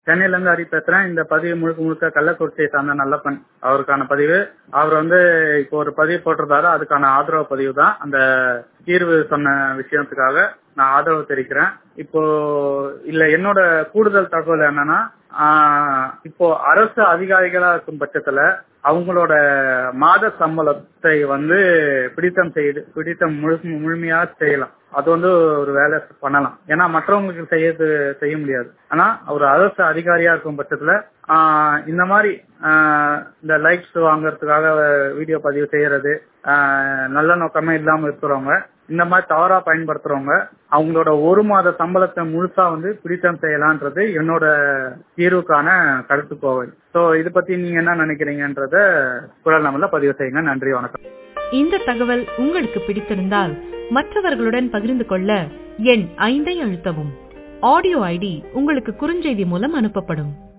சென்னையில இருந்து ஹரி பேசுறேன் இந்த பதிவு முழுக்க முழுக்க கள்ளக்குறிச்சியை சார்ந்த நல்லப்பன் அவருக்கான பதிவு அவர் வந்து இப்போ ஒரு பதிவு போட்டிருந்தாரு அதுக்கான ஆதரவு பதிவு தான் அந்த தீர்வு சொன்ன விஷயத்துக்காக நான் ஆதரவு தெரிவிக்கிறேன் இப்போ இல்ல என்னோட கூடுதல் தகவல் என்னன்னா ஆஹ் இப்போ அரசு அதிகாரிகளா இருக்கும் பட்சத்துல அவங்களோட மாத சம்பளத்தை வந்து பிடித்தம் செய்து பிடித்தம் முழு முழுமையா செய்யலாம் அது வந்து ஒரு வேலை பண்ணலாம் ஏன்னா மற்றவங்களுக்கு செய்யறது செய்ய முடியாது ஆனா ஒரு அரசு அதிகாரியா இருக்கும் பட்சத்துல ஆஹ் இந்த மாதிரி ஆஹ் இந்த லைக்ஸ் வாங்குறதுக்காக வீடியோ பதிவு செய்யறது ஆஹ் நல்ல நோக்கமே இல்லாம இருக்கிறவங்க இந்த மாதிரி தவறா பயன்படுத்துறவங்க அவங்களோட ஒரு மாத சம்பளத்தை முழுசா வந்து பிடித்தம் செய்யலான்றது என்னோட தீர்வுக்கான கருத்து கோவை சோ இது பத்தி நீங்க என்ன நினைக்கிறீங்கன்றத குரல் நம்மள பதிவு செய்யுங்க நன்றி வணக்கம் இந்த தகவல் உங்களுக்கு பிடித்திருந்தால் மற்றவர்களுடன் பகிர்ந்து கொள்ள எண் ஐந்தை அழுத்தவும் ஆடியோ ஐடி உங்களுக்கு குறுஞ்செய்தி மூலம் அனுப்பப்படும்